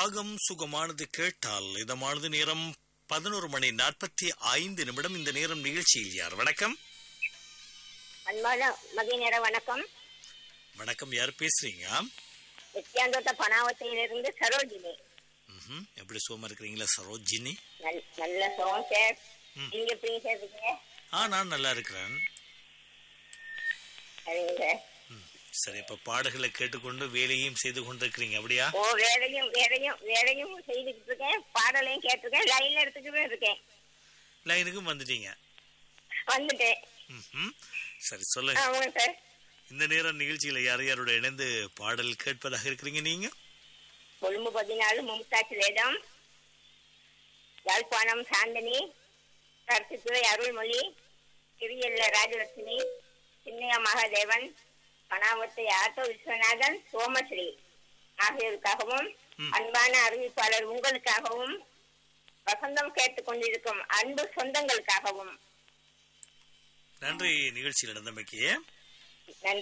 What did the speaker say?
ராகம் சுகமானது கேட்டால் இதமானது நேரம் பதினோரு மணி நாற்பத்தி ஐந்து நிமிடம் இந்த நேரம் நிகழ்ச்சியில் யார் வணக்கம் அன்பான மதிய நேர வணக்கம் வணக்கம் யார் பேசுறீங்க நித்யாந்தோட்ட பனாவத்திலிருந்து சரோஜினி ம்ஹும். எப்படி சுகமா இருக்கிறீங்களா சரோஜினி நல்- நல்ல சோகம் சார் ம். நீங்க எப்படி சார் இருக்கீங்க ஆ நான் நல்லா இருக்கிறேன் சரிங்க சார் ம். சரி இப்ப பாடல்களை கேட்டுக்கொண்டு வேலையும் செய்து கொண்டிருக்கிறீங்க அப்படியா ஓ வேலையும் வேலையும் வேலையும் செய்துக்கிட்டு இருக்கேன் பாடலையும் கேட்டிருக்கேன் லைன்ல எடுத்துக்கிட்டு இருக்கேன் லைனுக்கும் வந்துட்டீங்க வந்துட்டேன் ம்ஹும். சரி சொல்லுங்க ஆமாங்க சார் இந்த நேரம் நிகழ்ச்சியில யார் யாரோட இணைந்து பாடல் கேட்பதாக இருக்கிறீங்க நீங்க கொழும்பு பதினாலு மும்தாஜ் வேதம் யாழ்ப்பாணம் சாந்தனி கருத்துத்துறை அருள்மொழி கிரியல்ல ராஜலட்சுமி சின்னையா மகாதேவன் பனாவத்தை ஆட்டோ விஸ்வநாதன் சோமஸ்ரீ ஆகியோருக்காகவும் ம். அன்பான அறிவிப்பாளர் உங்களுக்காகவும் வசந்தம் கேட்டுக் கொண்டிருக்கும் அன்பு சொந்தங்களுக்காகவும் நன்றி நிகழ்ச்சியில் நடந்தமைக்கு நன்றி